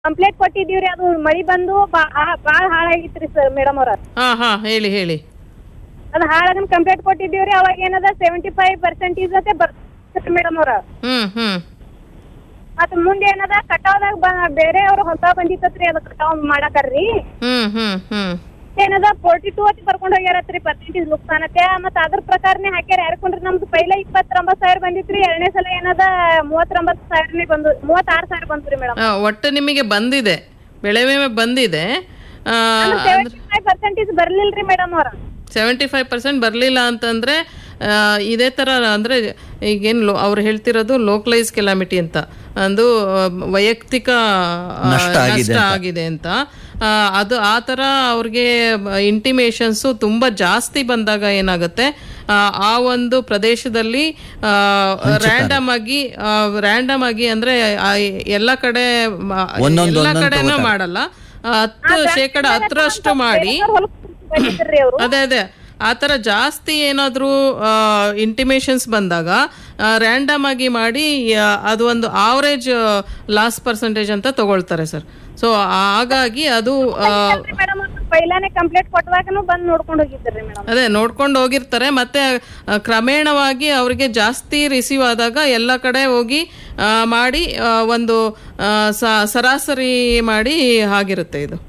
Complaint ಕೊಟ್ಟಿದೀವ್ರಿ ಅದು ಮಳಿ ಬಂದು ಬಾಳ ಹಾಳಾಗಿತ್ರಿ ಸರ್ ಮೇಡಮ್ ಅವ್ರ ಹಾ ಹಾ ಹೇಳಿ ಹೇಳಿ ಅದು ಹಾಳಾಗನ್ ಕಂಪ್ಲೇಂಟ್ ಕೊಟ್ಟಿದೀವ್ರಿ ಅವಾಗ ಏನದ ಸೆವೆಂಟಿ ಫೈವ್ ಪರ್ಸೆಂಟೇಜ್ ಅತ್ತೆ ಬರ್ತಾರೆ ಮೇಡಮ್ ಅವ್ರ ಹ್ಮ್ ಹ್ಮ್ ಮತ್ತ್ ಮುಂದೆ ಏನದ ಕಟಾವ್ದಾಗ ಬ- ಬೇರೆ ಅವ್ರು ಹೊಸ ಬಂದಿತ್ತತ್ರಿ ಅದು ಕಟಾವ್ ಮಾಡಾಕರ್ರಿ ಹ್ಮ್ ಹ್ಮ್ ಹ್ಮ್ ಏನದ ಫೋರ್ಟಿ ಟೂ ಅತಿ ಬರ್ಕೊಂಡ್ ಹೋಗ್ಯಾರತ್ರಿ ಪರ್ಸೆಂಟೇಜ್ ನುಕ್ಸಾನತೆ ಮತ್ತ ಅದ್ರ ಪ್ರಕಾರನೇ ಹಾಕ್ಯಾರ ಯಾರ್ಕೊಂಡ್ರಿ ನಮ್ದು ಪೈಲ ಇಪ್ಪತ್ತೊಂಬತ್ತು ಸಾವಿರ ಬಂದಿತ್ರಿ ಎರಡನೇ ಸಲ ಏನದ ಮೂವತ್ತೊಂಬತ್ತು ಸಾವಿರನೇ ಬಂದು ಮೂವತ್ತಾರು ಸಾವಿರ ಬಂತ್ರಿ ಮೇಡಮ್ ಆ, ಒಟ್ಟು ನಿಮಗೆ ಬಂದಿದೆ ಬೆಳೆ ವಿಮೆ ಬಂದಿದೆ ಸೆವೆಂಟಿ ಫೈವ್ ಪರ್ಸೆಂಟೇಜ್ ಬರ್ಲಿಲ್ರಿ ಮೇಡಮ್ ಅವ್ರ ಸೆವೆಂಟಿ ಫೈವ್ ಪರ್ಸೆಂಟ್ ಬರಲಿಲ್ಲ ಅಂತಂದರೆ ಇದೇ ಥರ ಅಂದರೆ ಈಗೇನು ಲೋ ಅವ್ರು ಹೇಳ್ತಿರೋದು ಲೋಕಲೈಸ್ ಕೆಲಾಮಿಟಿ ಅಂತ ಅದು ಆ, ವೈಯಕ್ತಿಕ ಆ, ನಷ್ಟ ಆಗಿದೆ ನಷ್ಟ ಆಗಿದೆ ಅಂತ ಆ, ಅದು ಆ ಥರ ಅವ್ರಿಗೆ ಇಂಟಿಮೇಷನ್ಸು ತುಂಬ ಜಾಸ್ತಿ ಬಂದಾಗ ಏನಾಗುತ್ತೆ ಆ, ಆ ಒಂದು ಪ್ರದೇಶದಲ್ಲಿ ರ್ಯಾಂಡಮ್ ಆಗಿ ರ್ಯಾಂಡಮ್ ಆಗಿ ಅಂದರೆ ಎಲ್ಲ ಕಡೆ ಮ- ಒಂದೊಂದು ಎಲ್ಲ ಒಂದೊಂದು ಕಡೆನೂ ಮಾಡಲ್ಲ ಆ, ಹತ್ತು ಶೇಕಡ ಹತ್ತರಷ್ಟು ಮಾಡಿ ಬಂದಿದ್ರಿ ಅವ್ರು ಅದೇ ಅದೇ ಆ ಥರ ಜಾಸ್ತಿ ಏನಾದರೂ ಇಂಟಿಮೇಷನ್ಸ್ ಬಂದಾಗ ರ್ಯಾಂಡಮ್ ಆಗಿ ಮಾಡಿ ಆ, ಅದು ಒಂದು ಆವರೇಜ್ ಲಾಸ್ ಪರ್ಸೆಂಟೇಜ್ ಅಂತ ತಗೊಳ್ತಾರೆ ಸರ್ ಸೊ ಹಾಗಾಗಿ ಅದು ಆ, ಮೇಡಮ್ ಪೈಲಾನೆ ಕಂಪ್ಲೇಂಟ್ ಕೊಟ್ಟವಾಗನು ಬಂದ್ ನೋಡ್ಕೊಂಡ್ ಹೋಗಿದ್ರಿ ಮೇಡಮ್ ಅದೇ ನೋಡ್ಕೊಂಡು ಹೋಗಿರ್ತಾರೆ ಮತ್ತೆ ಆ, ಕ್ರಮೇಣವಾಗಿ ಅವರಿಗೆ ಜಾಸ್ತಿ ರಿಸೀವ್ ಆದಾಗ ಎಲ್ಲ ಕಡೆ ಹೋಗಿ ಆ, ಮಾಡಿ ಆ, ಒಂದು ಆ, ಸ- ಸರಾಸರಿ ಮಾಡಿ ಆಗಿರುತ್ತೆ ಇದು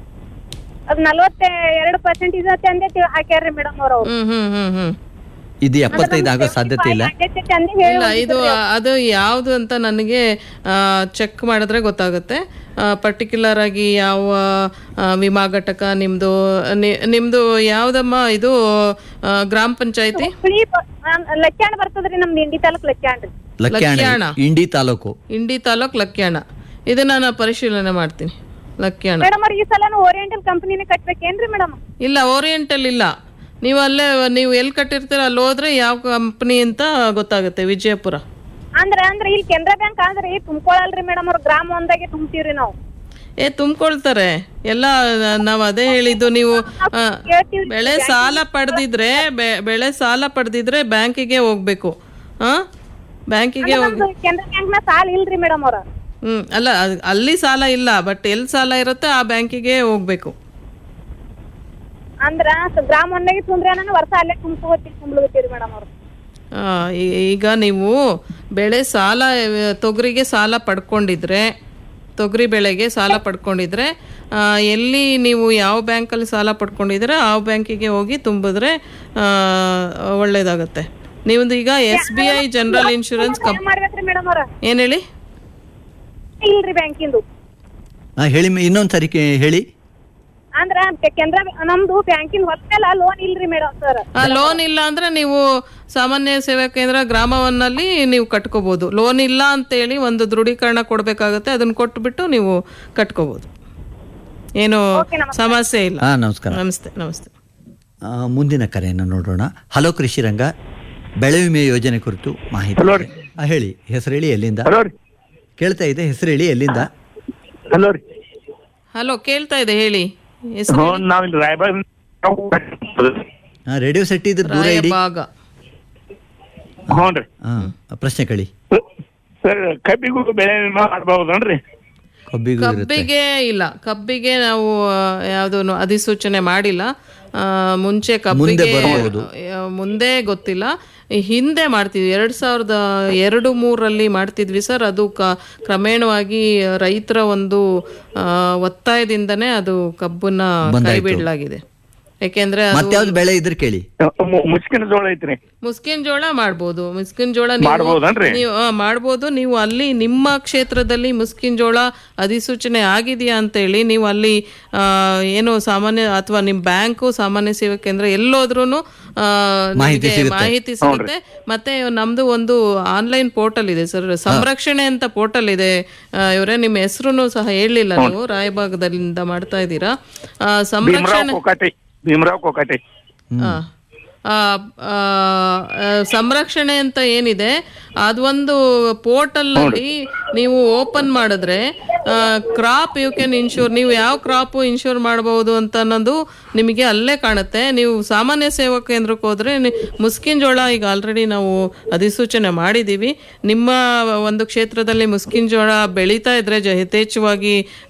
ಅದ್ ನಲ್ವತ್ತ ಎರಡು ಪರ್ಸೆಂಟೇಜ್ ಅತ್ತೆ ಅಂದೇ ತಿ- ಹಾಕ್ಯಾರ್ರಿ ಮೇಡಮ್ ಅವ್ರ ಅವ್ರು ಹ್ಮ್ ಹ್ಮ್ ಹ್ಮ್ ಹ್ಮ್ ಇದು ಎಪ್ಪತ್ತೈದು ಆಗೋ ಸಾಧ್ಯತೆ ಇಲ್ಲ ಅಂದೇ ಹೇಳಿ ಇಲ್ಲ ಇದು ಅದು ಯಾವುದು ಅಂತ ನನಗೆ ಚೆಕ್ ಮಾಡಿದ್ರೆ ಗೊತ್ತಾಗುತ್ತೆ ಪರ್ಟಿಕ್ಯುಲರ್ ಆಗಿ ಯಾವ ಆ, ವಿಮಾ ಘಟಕ ನಿಮ್ದು ನಿ- ನಿಮ್ದು ಯಾವ್ದಮ್ಮ ಇದು ಆ, ಗ್ರಾಮ ಪಂಚಾಯತಿ ಹುಳಿ ಲಚ್ಚಾಣ ಬರ್ತದ್ರಿ ನಮ್ದು ಇಂಡಿ ತಾಲೂಕ್ ಲಚ್ಚಾಣ ರೀ ಲಕ್ಯಾಣ ಲಕ್ಯಾಣ. ಇಂಡಿ ತಾಲೂಕು ಇಂಡಿ ತಾಲೂಕ್ ಲಕ್ಯಾಣ ಇದು ನಾನು ಪರಿಶೀಲನೆ ಮಾಡ್ತೀನಿ ಲಕ್ಯಾಣ ಮೇಡಮ್ ಅವ್ರ ಈ ಸಲ ಓರಿಯೆಂಟಲ್ ಕಂಪನಿನೇ ಕಟ್ಬೇಕೇನ್ರಿ ಮೇಡಮ್ ಇಲ್ಲ ಓರಿಯೆಂಟಲ್ ಇಲ್ಲ ನೀವು ಅಲ್ಲೇ ನೀವು ಎಲ್ಲಿ ಕಟ್ಟಿರ್ತೀರ ಅಲ್ಲಿ ಹೋದ್ರೆ ಯಾವ ಕಂಪ್ನಿ ಅಂತ ಗೊತ್ತಾಗುತ್ತೆ ವಿಜಯಪುರ ಅಂದ್ರ ಅಂದ್ರ ಇಲ್ಲಿ ಕೆನರಾ ಬ್ಯಾಂಕ್ ಆದ್ರಿ ತುಂಬ್ಕೊಳಲ್ರಿ ಮೇಡಮ್ ಅವ್ರ ಗ್ರಾಮ ಒಂದಾಗೆ ತುಂಬ್ತೀವ್ರಿ ನಾವು ಏ ತುಂಬಿಕೊಳ್ತಾರೆ ಎಲ್ಲ ನಾವು ಅದೇ ಹೇಳಿದ್ದು ನೀವು ಆ, ಕೇಳ್ತೀವ್ರಿ ಬೆಳೆ ಸಾಲ ಪಡೆದಿದ್ರೆ ಬೆಳೆ ಸಾಲ ಪಡೆದಿದ್ರೆ ಬ್ಯಾಂಕಿಗೆ ಹೋಗ್ಬೇಕು ಹಾ ಬ್ಯಾಂಕಿಗೆ ಹೋಗಿ ನಮ್ದು ಕೆನರಾ ಬ್ಯಾಂಕ್ ನ ಸಾಲ ಇಲ್ರಿ ಮೇಡಮ್ ಅವ್ರ ಹ್ಮ್ ಅಲ್ಲ ಅದ್- ಅಲ್ಲಿ ಸಾಲ ಇಲ್ಲ ಬಟ್ ಎಲ್ಲಿ ಸಾಲ ಇರುತ್ತೆ ಆ ಬ್ಯಾಂಕಿಗೆ ಹೋಗ್ಬೇಕು ಅಂದ್ರ ಸ- ಗ್ರಾಮ ಒಂದಾಗೆ ತುಂಬ್ರಿ ನಾನು ವರ್ಷ ಅಲ್ಲೇ ತುಂಬ್ಕೋತೀವಿ ತುಂಬ್ಲಗತ್ತೀರಿ ಮೇಡಮ್ ಅವ್ರು ಆ, ಈ- ಈಗ ನೀವು ಬೆಳೆ ಸಾಲ ಆ, ತೊಗರಿಗೆ ಸಾಲ ಪಡ್ಕೊಂಡಿದ್ರೆ ತೊಗರಿ ಬೆಳೆಗೆ ಸಾಲ ಪಡ್ಕೊಂಡಿದ್ರೆ ಆ, ಎಲ್ಲಿ ನೀವು ಯಾವ ಬ್ಯಾಂಕಲ್ಲಿ ಸಾಲ ಪಡ್ಕೊಂಡಿದ್ರೆ ಆ ಬ್ಯಾಂಕಿಗೆ ಹೋಗಿ ತುಂಬಿದ್ರೆ ಆ, ಒಳ್ಳೇದಾಗತ್ತೆ ನಿಮ್ದು ಈಗ S B I general insurance ಕಂಪ್ ಏನ್ ಮಾಡ್ಬೇಕ್ರಿ ಮೇಡಮ್ ಅವ್ರ ಏನು ಹೇಳಿ ಇಲ್ರಿ ಬ್ಯಾಂಕಿಂದು ಹಾ, ಹೇಳಿ ಮ- ಇನ್ನೊಂದ್ ಸರಿ ಕೇ- ಹೇಳಿ ಅಂದ್ರ ಕೆನರಾ ನಮ್ದು ಬ್ಯಾಂಕಿನ ಹೊತ್ತಲ್ಲ ಲೋನ್ ಇಲ್ರಿ ಮೇಡಮ್ ಸರ್ ಲೋನ್ ಇಲ್ಲ ಅಂದ್ರೆ ನೀವು ಸಾಮಾನ್ಯ ಸೇವಾ ಕೇಂದ್ರ ಗ್ರಾಮವನ್ನಲ್ಲಿ ನೀವು ಕಟ್ಕೋಬಹುದು ಲೋನ್ ಇಲ್ಲ ಅಂತೇಳಿ ಒಂದು ದೃಢೀಕರಣ ಕೊಡಬೇಕಾಗುತ್ತೆ ಅದನ್ನ ಕೊಟ್ಬಿಟ್ಟು ನೀವು ಕಟ್ಕೋಬಹುದು ಏನು ಸಮಸ್ಯೆ ಇಲ್ಲ ಹಾ ನಮಸ್ಕಾರ ನಮಸ್ತೆ ನಮಸ್ತೆ ಆ, ಮುಂದಿನ ಕರೆಯನ್ನು ನೋಡೋಣ ಹಲೋ ಕೃಷಿ ರಂಗ ಬೆಳೆ ವಿಮೆ ಯೋಜನೆ ಕುರಿತು ಮಾಹಿತಿ ಹಲೋ ರೀ. ಆ, ಹೇಳಿ ಹೆಸರು ಹೇಳಿ ಎಲ್ಲಿಂದ ಹಲೋ ರೀ ಕೇಳ್ತಾ ಇದೆ ಹೆಸರು ಹೇಳಿ ಎಲ್ಲಿಂದ ಹಲೋ ರೀ ಹಲೋ ಕೇಳ್ತಾ ಇದೆ ಹೇಳಿ ಹೆಸರು ಹ್ಞೂ ನಾವಿಲ್ಲಿ ರಾಯಬಾಗ್ ಆ, ರೇಡಿಯೋ ಸೆಟ್ ಇದ್ರೆ ದೂರ ಇಡಿ ಭಾಗ ಹ್ಞೂ ರೀ ಹಾ ಪ್ರಶ್ನೆ ಕಳಿ ಸರ್ ಕಬ್ಬಿಗೂ ಬೆಳೆ ವಿಮಾ ಮಾಡ್ಬಹುದನ್ರಿ ಕಬ್ಬಿಗೂ ಇರುತ್ತೆ ಕಬ್ಬಿಗೆ ಇಲ್ಲ ಕಬ್ಬಿಗೆ ನಾವು ಯಾವುದು ಅಧಿಸೂಚನೆ ಮಾಡಿಲ್ಲ ಆ, ಮುಂಚೆ ಕಬ್ಬಿಗೆ ಬರ್ಬೋದು. ಆ, ಮುಂದೆ ಗೊತ್ತಿಲ್ಲ ಈ ಹಿಂದೆ ಮಾಡ್ತಿದ್ವಿ ಎರಡ್ ಸಾವಿರದ ಎರಡು ಮೂರರಲ್ಲಿ ಮಾಡ್ತಿದ್ವಿ ಸರ್ ಅದು ಕ ಕ್ರಮೇಣವಾಗಿ ರೈತರ ಒಂದು ಆ, ಒತ್ತಾಯದಿಂದನೇ ಅದು ಕಬ್ಬನ್ನ ಕೈ ಬಿಡಲಾಗಿದೆ ಯಾಕೆಂದ್ರೆ ಅದು ಮತ್ಯಾವ್ದು ಬೆಳೆ ಇದ್ರೆ ಕೇಳಿ ಮು- ಮುಸ್ಕಿನ ಜೋಳ ಐತ್ರಿ ಮುಸ್ಕಿನ್ ಜೋಳ ಮಾಡ್ಬೋದು ಮುಸ್ಕಿನ್ ಜೋಳ ನೀವು- ಮಾಡ್ಬೋದನ್ರಿ? ನೀವು ಆ, ಮಾಡ್ಬೋದು ನೀವು ಅಲ್ಲಿ ನಿಮ್ಮ ಕ್ಷೇತ್ರದಲ್ಲಿ ಮುಸ್ಕಿನ್ ಜೋಳ ಅಧಿಸೂಚನೆ ಆಗಿದೆಯಾ ಅಂತೇಳಿ ನೀವು ಅಲ್ಲಿ ಆ, ಏನು ಸಾಮಾನ್ಯ ಅಥವಾ ನಿಮ್ಮ ಬ್ಯಾಂಕು ಸಾಮಾನ್ಯ ಸೇವಾ ಕೇಂದ್ರ ಎಲ್ಲೋದ್ರೂ ಮಾಹಿತಿ ಸಿಗುತ್ತೆ. ಮಾಹಿತಿ ಸಿಗುತ್ತೆ ಮತ್ತೆ ನಮ್ದು ಒಂದು ಆನ್ಲೈನ್ ಪೋರ್ಟಲ್ ಇದೆ ಸರ್ ಸಂರಕ್ಷಣೆ ಅಂತ ಪೋರ್ಟಲ್ ಇದೆ ಇವರೇ ನಿಮ್ಮ ಹೆಸರು ಸಹ ಹೇಳಲಿಲ್ಲ ನೀವು ರಾಯಭಾಗದಿಂದ ಮಾಡ್ತಾ ಇದ್ದೀರಾ ಆ, ಭೀಮರಾವ್ ಸಂರಕ್ಷಣೆ ಕೋಕಾಟಿ ಭೀಮರಾವ್ ಕೋಕಾಟಿ ಆ, ಆ, ಆ, ಆ, ಸಂರಕ್ಷಣೆ ಅಂತ ಏನಿದೆ ಅದೊಂದು ಪೋರ್ಟಲ್ ಅಲ್ಲಿ ನೀವು ಓಪನ್ ಮಾಡಿದ್ರೆ ಕ್ರಾಪ್ ಯು ಕ್ಯಾನ್ ಇನ್ಶೂರ್ ನೀವು ಯಾವ ಕ್ರಾಪ್ ಇನ್ಶೂರ್ ಮಾಡಬಹುದು ಅಂತ ಅನ್ನೋದು ನಿಮಗೆ ಅಲ್ಲೇ ಕಾಣುತ್ತೆ ನೀವು ಸಾಮಾನ್ಯ ಸೇವಾ ಕೇಂದ್ರಕ್ಕೆ ಹೋದ್ರೆ ನಿ- ಮುಸ್ಕಿನ್ ಜೋಳ ಈಗ ಆಲ್ರೆಡಿ ನಾವು ಅಧಿಸೂಚನೆ ಮಾಡಿದ್ದೀವಿ ನಿಮ್ಮ ಒಂದು ಕ್ಷೇತ್ರದಲ್ಲಿ ಮುಸ್ಕಿನ್ ಜೋಳ ಬೆಳೀತಾ ಇದ್ರೆ ಜ ಯಥೇಚ್ಛವಾಗಿ